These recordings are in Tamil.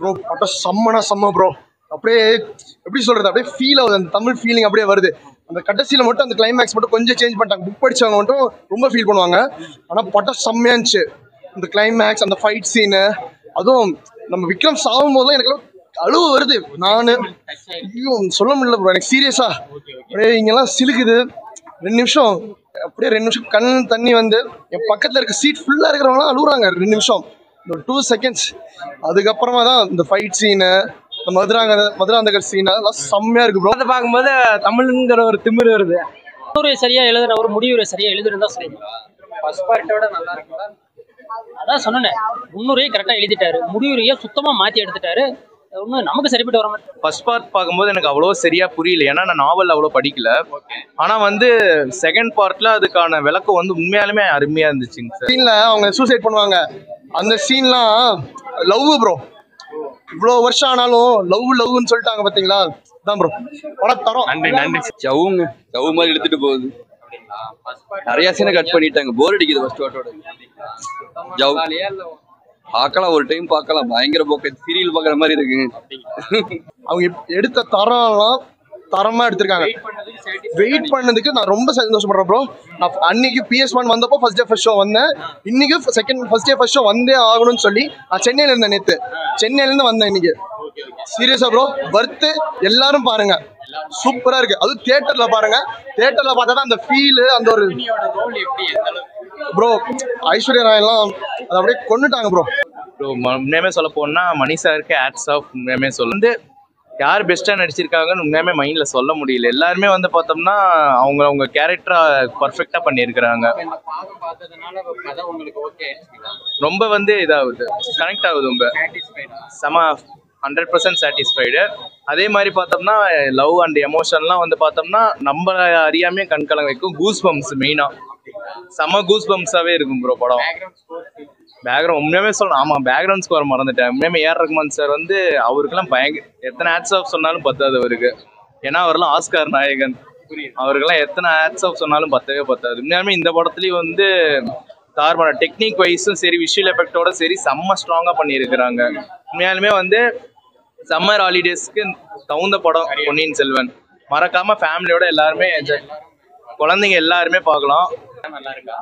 ப்ரோ படம் செம்மனா செம்ம ப்ரோ அப்படியே எப்படி சொல்றது அப்படியே ஃபீல் ஆகுது அந்த தமிழ் ஃபீலிங் அப்படியே வருது அந்த கடைசியில மட்டும் அந்த கிளைமேக்ஸ் மட்டும் கொஞ்சம் சேஞ்ச் பண்ணிட்டாங்க புக் படிச்சவங்க மட்டும் ரொம்ப ஃபீல் பண்ணுவாங்க ஆனா படம் செம்மையா இருந்துச்சு அந்த கிளைமேக்ஸ் அந்த ஃபைட் சீனு அதுவும் நம்ம விக்ரம் சாகும் போதுலாம் எனக்கு அழுவு வருது நானு ஐயோ சொல்ல முடியல ப்ரோ எனக்கு சீரியஸா அப்படியே இங்கெல்லாம் சிலுக்குது ரெண்டு நிமிஷம் அப்படியே ரெண்டு நிமிஷம் கண் தண்ணி வந்து என் பக்கத்துல இருக்க சீட் ஃபுல்லா இருக்கிறவங்களாம் அழுகுறாங்க ரெண்டு நிமிஷம் இந்த டூ செகண்ட்ஸ் அதுக்கப்புறமா தான் இந்த ஃபைட் சீனு இந்த மதுராங்க மதுராந்தகர் சீன் அதெல்லாம் செம்மையா இருக்கு ப்ரோ அதை பார்க்கும்போது தமிழுங்கிற ஒரு திமிரு வருது முன்னுரை சரியா எழுதுற ஒரு முடிவுரை சரியா எழுதுறதா சரி ஃபர்ஸ்ட் பார்ட்டோட நல்லா இருக்குங்களா அதான் சொன்னேன் முன்னுரையை கரெக்டா எழுதிட்டாரு முடிவுரையை சுத்தமா மாத்தி எடுத்துட்டாரு ஒன்றும் நமக்கு சரிப்பட்டு வர மாட்டேன் ஃபர்ஸ்ட் பார்ட் பார்க்கும்போது எனக்கு அவ்வளோ சரியா புரியல ஏன்னா நான் நாவல் அவ்வளோ படிக்கல ஆனா வந்து செகண்ட் பார்ட்ல அதுக்கான விளக்கம் வந்து உண்மையாலுமே அருமையா இருந்துச்சுங்க சார் சீன்ல அவங்க சூசைட் பண்ணுவாங்க அந்த சீன்லாம் லவ் ப்ரோ இவ்வளோ வருஷம் ஆனாலும் லவ் லவ்னு சொல்லிட்டாங்க பாத்தீங்களா அதான் ப்ரோ படம் தரம் நன்றி நன்றி ஜவுங்க ஜவு மாதிரி எடுத்துட்டு போகுது நிறைய சீனை கட் பண்ணிட்டாங்க போர் அடிக்குது ஃபர்ஸ்ட் வாட்டோட ஜவு ஜாலியா இல்ல பார்க்கலாம் ஒரு டைம் பார்க்கலாம் பயங்கர போக்க சீரியல் பார்க்குற மாதிரி இருக்கு அவங்க எப்- எடுத்த தரம்லாம் தரமா எடுத்திருக்காங்க வெயிட் பண்ணதுக்கு நான் ரொம்ப சந்தோஷப்படுறேன் ப்ரோ நான் அன்னைக்கு பிஎஸ் ஒன் வந்தப்போ ஃபர்ஸ்ட் டே ஃபர்ஸ்ட் ஷோ வந்தேன் இன்னைக்கு second first day first show வந்தே ஆகணும்னு சொல்லி நான் சென்னையில இருந்தேன் நேத்து சென்னையில இருந்து வந்தேன் இன்னைக்கு சீரியஸா ப்ரோ வர்த்து எல்லாரும் பாருங்க சூப்பரா இருக்கு அதுவும் தியேட்டர்ல பாருங்க தியேட்டர்ல பார்த்தா தான் அந்த ஃபீல் அந்த ஒரு ரோல் எப்படி எந்த அளவுக்கு ப்ரோ ஐஸ்வர்யா ராய் எல்லாம் அதை அப்படியே கொண்டுட்டாங்க ப்ரோ ப்ரோ உண்மையுமே சொல்ல போனா மணி சாருக்கு ஆட்ஸ் ஆஃப் உண்மையுமே சொல்ல வந்து யார் பெஸ்ட்டாக நடிச்சிருக்காங்கன்னு உண்மையுமே மைண்டில் சொல்ல முடியல எல்லாருமே வந்து பார்த்தோம்னா அவங்க அவங்க கேரக்டரா பர்ஃபெக்டாக பண்ணியிருக்கிறாங்க இந்த பாகம் பார்த்ததுனால கதை உங்களுக்கு ஓகே ஆயிடுச்சுங்களா ரொம்ப வந்து இதாகுது கனெக்ட் ஆகுது ரொம்ப சாட்டிஸ்ஃபைடா செம ஹண்ட்ரட் பர்சன்ட் சாட்டிஸ்ஃபைடு அதே மாதிரி பார்த்தோம்னா லவ் அண்ட் எமோஷன்லாம் வந்து பார்த்தோம்னா நம்ம அறியாமே கண்கலங்க வைக்கும் கூஸ் பம்ப்ஸ் மெயினாக செம கூஸ் பம்ப்ஸாகவே இருக்கும் ப்ரோ படம் பேக்ரவுண்ட் ஸ்கோர் பேக்ரவுண்ட் உண்மையாவே சொல்லணும் ஆமாம் பேக்ரவுண்ட் ஸ்கோர் மறந்துட்டேன் உண்மையுமே ஏஆர் ரஹ்மான் சார் வந்து அவருக்கெல்லாம் பயங்கர எத்தனை ஆட்ஸ் ஆஃப் சொன்னாலும் பத்தாது அவருக்கு ஏன்னா அவரெல்லாம் ஆஸ்கார் நாயகன் அவருக்கெல்லாம் எத்தனை ஆட்ஸ் ஆஃப் சொன்னாலும் பத்தவே பத்தாது உண்மையாலுமே இந்த படத்துலயும் வந்து தார்மான டெக்னிக் வைஸும் சரி விஷுவல் எஃபெக்டோட சரி செம்ம ஸ்ட்ராங்காக பண்ணியிருக்கிறாங்க உண்மையாலுமே வந்து சம்மர் ஹாலிடேஸ்க்கு தகுந்த படம் பொன்னியின் செல்வன் மறக்காம ஃபேமிலியோட எல்லாருமே enjoy- குழந்தைங்க எல்லாருமே பார்க்கலாம் நல்லா இருக்கா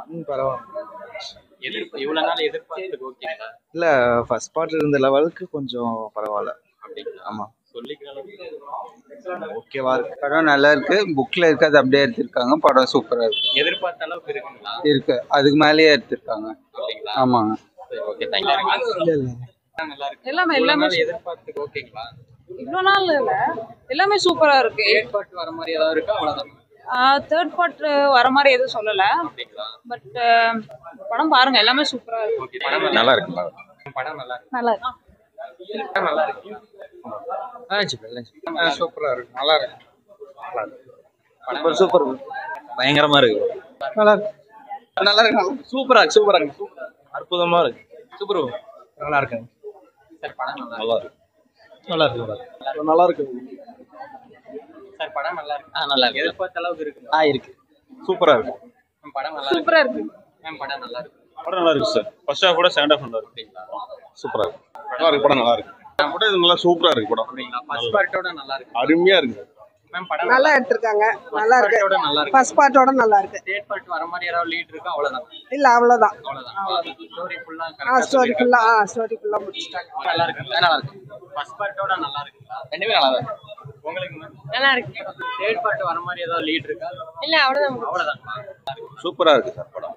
எதிர்ப்பு இவ்வளவு நாள் எதிர்பார்த்ததுக்கு ஓகேங்களா இல்ல ஃபர்ஸ்ட் பார்ட் இருந்த லெவலுக்கு கொஞ்சம் பரவாயில்ல அப்படிங்களா ஆமா சொல்லிக்கிற அளவுக்கு ஓகேவா இருக்கு படம் நல்லா இருக்கு புக்ல இருக்கிறது அப்படியே எடுத்திருக்காங்க படம் சூப்பரா இருக்கு எதிர்பார்த்த அளவுக்கு இருக்குங்களா இருக்கு அதுக்கு மேலேயே எடுத்திருக்காங்க அப்படிங்களா ஆமாங்க சரி ஓகே தேங்க்யூ நல்லா இருக்கு எல்லாமே இவ்வளவு எல்லாமே நாள் எதிர்பார்த்ததுக்கு ஓகேங்களா இவ்வளோ நாள் இல்ல எல்லாமே சூப்பரா இருக்கு தேர்ட் பார்ட் வர மாதிரி ஏதாவது இருக்கா அவ்வளவுதான் தேர்ட் பார்ட் வர மாதிரி எதுவும் சொல்லல அப்படிங்களா பட் படம் பாருங்க எல்லாமே சூப்பரா இருக்கு ஓகே படம் நல்லா இருக்கு படம் நல்லா இருக்கு நல்லா இருக்கு படம் நல்லா இருக்கு சூப்பரா இருக்கு நல்லா இருக்கு சூப்பர் சூப்பர் பயங்கரமா இருக்கு நல்லா இருக்கு நல்லா இருக்கு சூப்பரா இருக்கு சூப்பரா இருக்கு அற்புதமா இருக்கு சூப்பர் நல்லா இருக்கு சார் படம் நல்லா இருக்கு நல்லா இருக்கு நல்லா இருக்கு நல்லா இருக்கு சார் படம் நல்லா இருக்கு ஆ நல்லா இருக்கு எதிர்பார்த்த அளவுக்கு இருக்குங்களா ஆ இருக்கு சூப்பரா இருக்கு மேம் படம் நல்லா இருக்கு சூப்பரா இருக்கு மேம் படம் நல்லா இருக்கு படம் நல்லா இருக்கு சார் ஃபர்ஸ்ட் ஹாஃப் கூட செகண்ட் ஹாஃப் நல்லா இருக்கு சூப்பரா இருக்கு நல்லா இருக்கு படம் நல்லா இருக்கு படம் இது நல்லா சூப்பரா இருக்கு படம் அப்படிங்களா ஃபர்ஸ்ட் பார்ட்டோட நல்லா இருக்கு அருமையா இருக்கு மேம் படம் நல்லா எடுத்திருக்காங்க நல்லா இருக்கு பார்ட்டோட நல்லா இருக்கு ஃபர்ஸ்ட் பார்ட்டோட நல்லா இருக்கு தேர்ட் பார்ட் வர மாதிரி ஏதாவது லீட் இருக்கா அவ்வளவுதான் இல்ல அவ்வளவுதான் அவ்வளவுதான் ஸ்டோரி ஃபுல்லா ஆ ஸ்டோரி ஃபுல்லா ஆ ஸ்டோரி ஃபுல்லா முடிச்சிட்டாங்க நல்லா இருக்கு நல்லா இருக்கு ஃபர்ஸ்ட் பார்ட்டோட நல்லா இருக்குங்களா ரெண்டுமே நல்லா இருக்கு உங்களுக்கு மேம் நல்லா இருக்கு தேர்ட் பார்ட் வர மாதிரி ஏதாவது லீட் இருக்கா இல்ல அவ்வளவுதான் அவ்வளவுதான் சூப்பரா இருக்கு சார் படம்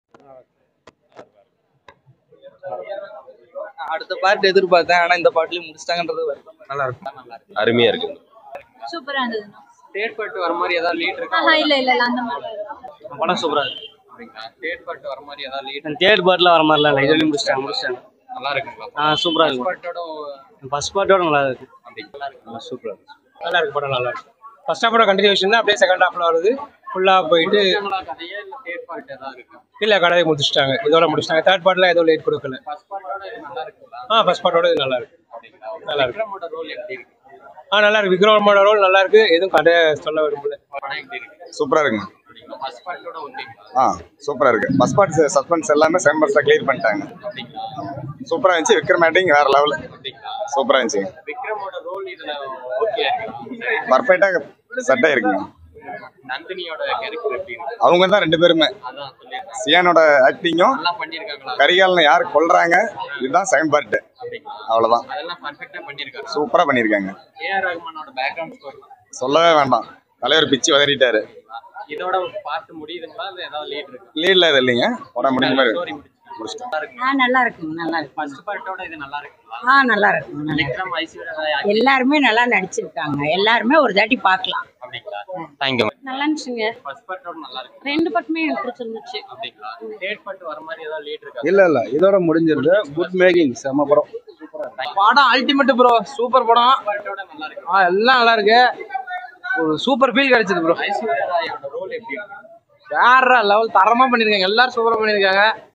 அடுத்த பார்ட் எதிர்பார்த்தேன் ஆனா இந்த பார்ட்லயும் முடிச்சிட்டாங்கன்றது நல்லா இருக்கு அருமையா இருக்கு சூப்பரா இருந்தது தேர்ட் பார்ட் வர மாதிரி ஏதாவது லீட் இருக்கா ஆஹா இல்ல இல்ல இல்ல அந்த மாதிரி படம் சூப்பரா இருக்கு அப்படிங்களா தேர்ட் பார்ட் வர மாதிரி ஏதாவது லீட் தேர்ட் பார்ட்ல வர மாதிரிலாம் இல்லை இதுலயும் முடிச்சிட்டாங்க முடிச்சிட்டாங்க நல்லா இருக்குங்களா ஆ சூப்பரா ஃபர்ஸ்ட் இருக்கு பார்ட்டோட ஃபர்ஸ்ட் பார்ட்டோட நல்லா இருக்கு அப்படி நல்லா இருக்கு சூப்பரா இருக்கு நல்லா இருக்கு படம் நல்லா இருக்கு ஃபர்ஸ்ட் ஹாஃபோட கண்டினியூஷன் தான் அப்படியே செகண்ட் ஹாஃப்ல வருது ஃபுல்லா போயிட்டு முடிச்சிட்டாங்களா கதையா இல்ல தேர்ட் பார்ட் ஏதாவது இருக்கா இல்ல கடையை முடிச்சிட்டாங்க இதோட முடிச்சிட்டாங்க தேர்ட் பார்ட்ல ஏதோ லேட் கொடுக்கல ஃபர்ஸ்ட் பார்ட்டோட இது நல்லா இருக்குங்களா ஆ ஃபர்ஸ்ட் பார்ட்டோட இது நல்லா இருக்கு அப்படிங்களா நல்லா இருக்கு. விக்ரமோட ரோல் எப்படி இருக்கு ஆ நல்லா இருக்கு விக்ரமோட ரோல் நல்லா இருக்கு எதுவும் கதை சொல்ல விரும்பல படம் எப்படி இருக்கு சூப்பரா இருக்குங்க அப்படிங்களா ஃபர்ஸ்ட் பார்ட்டோட ஓகேங்களா ஆ சூப்பரா இருக்கு ஃபர்ஸ்ட் பார்ட் சஸ்பென்ஸ் எல்லாமே செகண்ட் பார்ட்ல கிளியர் பண்ணிட்டாங்க அப்படிங்களா சூப்பரா இருந்துச்சு விக்ரம் ஆக்டிங் வேற லெவல் அப்படிங்களா சூப்பரா இருந்துச்சு விக்ரமோட ரோல் இதுல ஓகே இருக்கு பர்ஃபெக்டா செட் ஆயிருக்குங்க நந்தினியோட கேரக்டர் எப்படி இருக்கு அவங்க தான் ரெண்டு பேருமே அதான் சொல்லியிருக்காங்க சியானோட ஆக்டிங்கும் நல்லா பண்ணியிருக்காங்களா கரிகாலனை யார் கொல்றாங்க இதுதான் செகண்ட் பார்ட் அப்படிங்களா அவ்வளவுதான் அதெல்லாம் பர்ஃபெக்டா பண்ணியிருக்காங்க சூப்பரா பண்ணிருக்காங்க ஏஆர் ரஹ்மானோட பேக்ரவுண்ட் ஸ்கோர் சொல்லவே வேண்டாம் தலைவர் பிச்சு உதறிட்டாரு இதோட பார்ட் முடியுதுங்களா இல்ல ஏதாவது லேட் இருக்கு லீட்ல இது இல்லைங்க படம் முடிஞ்ச மாதிரி ஸ்டோரி இருக்கு. முடிச்சு முடிச்சிட்டோம் நல்லா இருக்குங்களா ஆ நல்லா இருக்குங்க நல்லா இருக்கு ஃபர்ஸ்ட் பார்ட்டோட இது நல்லா இருக்குங்களா ஆ நல்லா இருக்குங்க நல்லா இருக்கு. விக்ரம் ஐஸ்வர்யா எல்லாருமே நல்லா நடிச்சிருக்காங்க எல்லாருமே ஒரு தாட்டி பார்க்கலாம் அப்படிங்களா தேங்க்யூ நல்லா இருந்துச்சுங்க ஃபர்ஸ்ட் பார்ட்டோட நல்லா இருக்கு ரெண்டு பட்டுமே எனக்கு பிடிச்சிருந்துச்சு அப்படிங்களா தேர்ட் பார்ட் வர மாதிரி ஏதாவது லேட் இருக்கா இல்ல இல்ல இதோட முடிஞ்சிருது குட் மேக்கிங் செம்ம படம் படம் அல்டிமேட் ப்ரோ சூப்பர் படம் பார்ட்டோட நல்லா இருக்கு ஆ எல்லாம் நல்லா இருக்கு ஒரு சூப்பர் ஃபீல் கிடைச்சது ப்ரோ ஐஸ்வர்யா ராயோட ரோல் எப்படி இருக்கு வேற லெவல் தரமா பண்ணிருக்காங்க எல்லாரும் சூப்பரா பண்ணிருக்காங்க